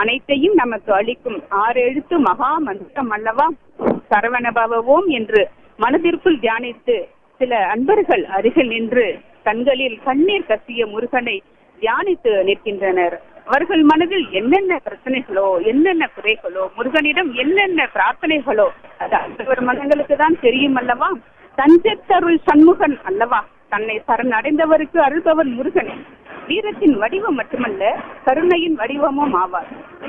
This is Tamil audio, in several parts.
அனைத்தையும் நமக்கு அளிக்கும் ஆறெழுத்து மகா மந்திரம் அல்லவா சரவணபவவோம் என்று மனதிற்குள் தியானித்து சில அன்பர்கள் அருகில் நின்று கண்களில் கண்ணீர் கசிய முருகனை தியானித்து நிற்கின்றனர் அவர்கள் மனதில் என்னென்ன பிரச்சனைகளோ என்னென்ன குறைகளோ முருகனிடம் என்னென்ன பிரார்த்தனைகளோ அது அந்தவர் மனங்களுக்கு தான் தெரியும் அல்லவா தஞ்சத்தருள் சண்முகன் அல்லவா தன்னை சரணடைந்தவருக்கு அருள்பவன் முருகன் வீரத்தின் வடிவம் மட்டுமல்ல கருணையின் வடிவமும் ஆவார்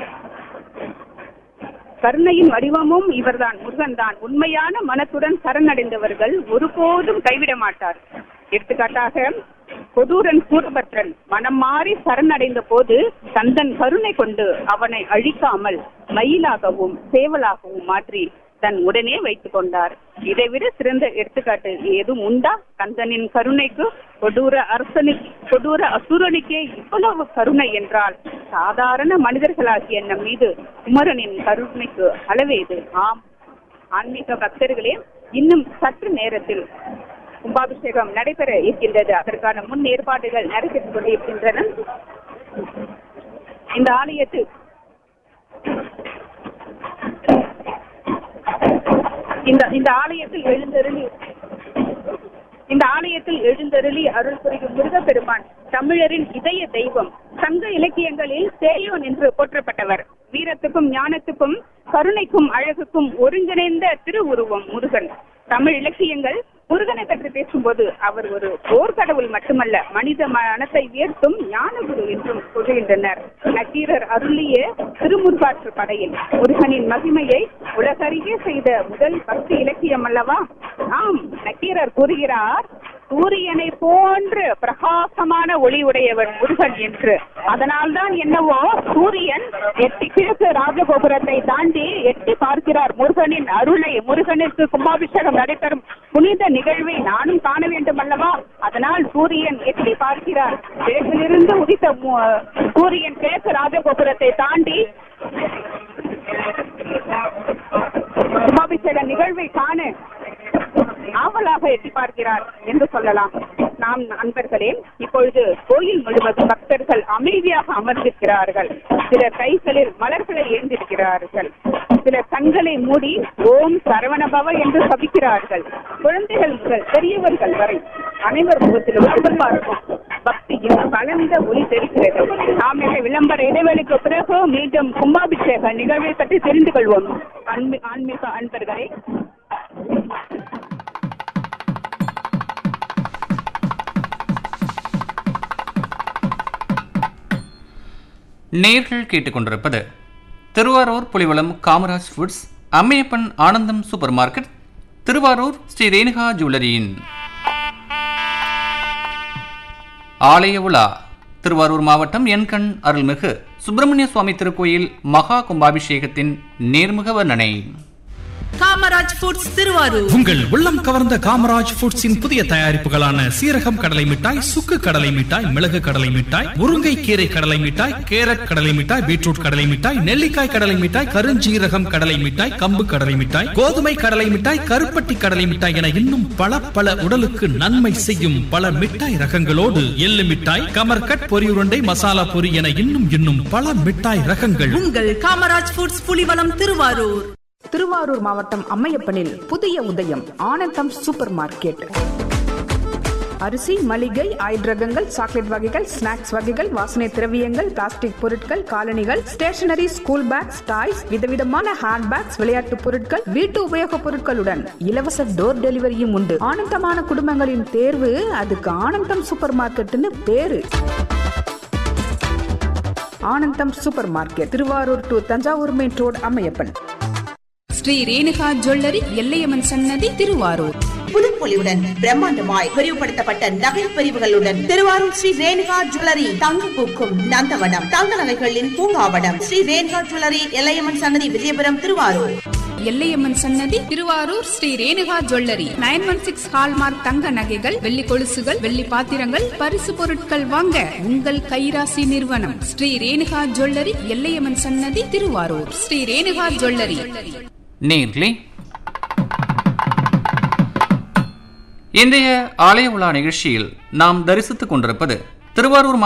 கருணையின் வடிவமும் இவர்தான் முருகன் தான் உண்மையான மனத்துடன் சரணடைந்தவர்கள் ஒருபோதும் கைவிட மாட்டார் எடுத்துக்காட்டாக கொடூரன் சூரபத்ரன் மனம் மாறி சரணடைந்த போது தந்தன் கருணை கொண்டு அவனை அழிக்காமல் மயிலாகவும் சேவலாகவும் மாற்றி தன் உடனே வைத்துக் கொண்டார் இதைவிட சிறந்த எடுத்துக்காட்டு ஏதும் உண்டா கந்தனின் கருணைக்கு கொடூர அரசனு கொடூர அசுரனுக்கே இவ்வளவு கருணை என்றால் சாதாரண மனிதர்களாகிய நம் மீது குமரனின் கருணைக்கு அளவேது ஆம் ஆன்மீக பக்தர்களே இன்னும் சற்று நேரத்தில் கும்பாபிஷேகம் நடைபெற இருக்கின்றது அதற்கான முன் ஏற்பாடுகள் நடைபெற்றுக் கொண்டிருக்கின்றன இந்த ஆலயத்தில் இந்த இந்த ஆலயத்தில் எழுந்தருளி இந்த ஆலயத்தில் எழுந்தருளி அருள் புரியும் முருகப்பெருமான் தமிழரின் இதய தெய்வம் சங்க இலக்கியங்களில் சேயோன் என்று போற்றப்பட்டவர் வீரத்துக்கும் ஞானத்துக்கும் கருணைக்கும் அழகுக்கும் ஒருங்கிணைந்த திருவுருவம் முருகன் தமிழ் இலக்கியங்கள் முருகனை பற்றி பேசும்போது அவர் ஒரு போர்க்கடவுள் மட்டுமல்ல மனித மனத்தை உயர்த்தும் ஞானகுரு என்றும் சொல்கின்றனர் நக்கீரர் அருளிய திருமுருகாற்று படையில் முருகனின் மகிமையை உலகறிய செய்த முதல் பக்தி இலக்கியம் அல்லவா ஆம் நக்கீரர் கூறுகிறார் சூரியனை போன்று பிரகாசமான ஒளி உடையவன் முருகன் என்று அதனால்தான் என்னவோ சூரியன் எட்டி கிழக்கு ராஜகோபுரத்தை தாண்டி எட்டி பார்க்கிறார் முருகனின் அருளை முருகனிற்கு கும்பாபிஷேகம் நடைபெறும் புனித நிகழ்வை நானும் காண வேண்டும் அல்லவா அதனால் சூரியன் எட்டி பார்க்கிறார் கிழக்கிலிருந்து உதித்த மு- சூரியன் கிழக்கு ராஜகோபுரத்தை தாண்டி கும்பாபிஷேக நிகழ்வை காண ஆவலாக எட்டி பார்க்கிறார் என்று சொல்லலாம் நாம் நண்பர்களே இப்பொழுது கோயில் முழுவதும் பக்தர்கள் அமைதியாக அமர்ந்திருக்கிறார்கள் சிலர் கைகளில் மலர்களை ஏந்திருக்கிறார்கள் சிலர் கண்களை மூடி ஓம் சரவணபவ என்று சபிக்கிறார்கள் குழந்தைகள் முதல் பெரியவர்கள் வரை அனைவர் முகத்திலும் எதிர்பார்க்கும் பக்தியின் கலந்த ஒளி தெரிகிறது நாம் இந்த விளம்பர இடைவெளிக்கு பிறகு மீண்டும் கும்பாபிஷேக நிகழ்வை பற்றி தெரிந்து கொள்வோம் ஆன்மீ- ஆன்மீக அன்பர்களே நேர்கள் கேட்டுக்கொண்டிருப்பது Thiruvarur Pulivalam Kamaraj foods Ammaiyappan Anandam super market Thiruvarur Sri Renuka ஜுவல்லரியின் ஆலய உலா திருவாரூர் மாவட்டம் எண்கண் அருள்மிகு சுப்பிரமணிய சுவாமி திருக்கோயில் மகா கும்பாபிஷேகத்தின் நேர்முக வர்ணனை காமராஜ் ஃபுட்ஸ் திருவாரூர் உங்கள் உள்ளம் கவர்ந்த காமராஜ் ஃபுட்ஸின் புதிய தயாரிப்புகளான சீரகம் கடலை மிட்டாய் சுக்கு கடலை மிட்டாய் மிளகு கடலை மிட்டாய் முருங்கை கீரை கடலை மிட்டாய் கேரட் கடலை மிட்டாய் பீட்ரூட் கடலை மிட்டாய் நெல்லிக்காய் கடலை மிட்டாய் கருஞ்சீரகம் கடலை மிட்டாய் கம்பு கடலை மிட்டாய் கோதுமை கடலை மிட்டாய் கருப்பட்டி கடலை மிட்டாய் என இன்னும் பல பல உடலுக்கு நன்மை செய்யும் பல மிட்டாய் ரகங்களோடு எள்ளு மிட்டாய் கமர்கட் பொரியுருண்டை மசாலா பொரி என இன்னும் இன்னும் பல மிட்டாய் ரகங்கள் உங்கள் காமராஜ் ஃபுட்ஸ் புலிவலம் திருவாரூர் திருவாரூர் மாவட்டம் அம்மையப்பனில் புதிய உதயம் ஆனந்தம் சூப்பர் மார்க்கெட் அரிசி மளிகை ஆயில் ரகங்கள் சாக்லேட் வகைகள் ஸ்நாக்ஸ் வகைகள் வாசனை திரவியங்கள் பிளாஸ்டிக் பொருட்கள் காலணிகள் ஸ்டேஷனரி ஸ்கூல் பேக்ஸ் டாய்ஸ் விதவிதமான ஹேண்ட் பேக்ஸ் விளையாட்டு பொருட்கள் வீட்டு உபயோகப் பொருட்களுடன் இலவச டோர் டெலிவரியும் உண்டு ஆனந்தமான குடும்பங்களின் தேர்வு அதுக்கு ஆனந்தம் சூப்பர் மார்க்கெட்னு பேரு Anandam super market Thiruvarur to Thanjavur main road Ammaiyappan Shri Renuka jewellery Ellaiyamman சன்னதி திருவாரூர் புதுப்பொலிவுடன் பிரம்மாண்டமாய் விரிவுபடுத்தப்பட்ட நகை பிரிவுகளுடன் திருவாரூர் ஸ்ரீ ரேணுகா ஜுவல்லரி தங்க பூக்கும் நந்தவனம் தங்க நகைகளின் பூங்காவனம் ஸ்ரீ ரேணுகா ஜுவல்லரி எல்லையம்மன் சன்னதி விஜயபுரம் திருவாரூர் எல்லையம்மன் சன்னதி Thiruvarur Sri Renuka jewellery nine one six hallmark தங்க நகைகள் வெள்ளி கொலுசுகள் வெள்ளி பாத்திரங்கள் பரிசு பொருட்கள் வாங்க உங்கள் கைராசி நிறுவனம் ஸ்ரீ ரேணுகா ஜுவல்லரி எல்லையம்மன் சன்னதி திருவாரூர் ஸ்ரீ ரேணுகா ஜுவல்லரி நேர்களே இன்றைய ஆலய உலா நிகழ்ச்சியில் நாம் தரிசித்துக் கொண்டிருப்பது திருவாரூர்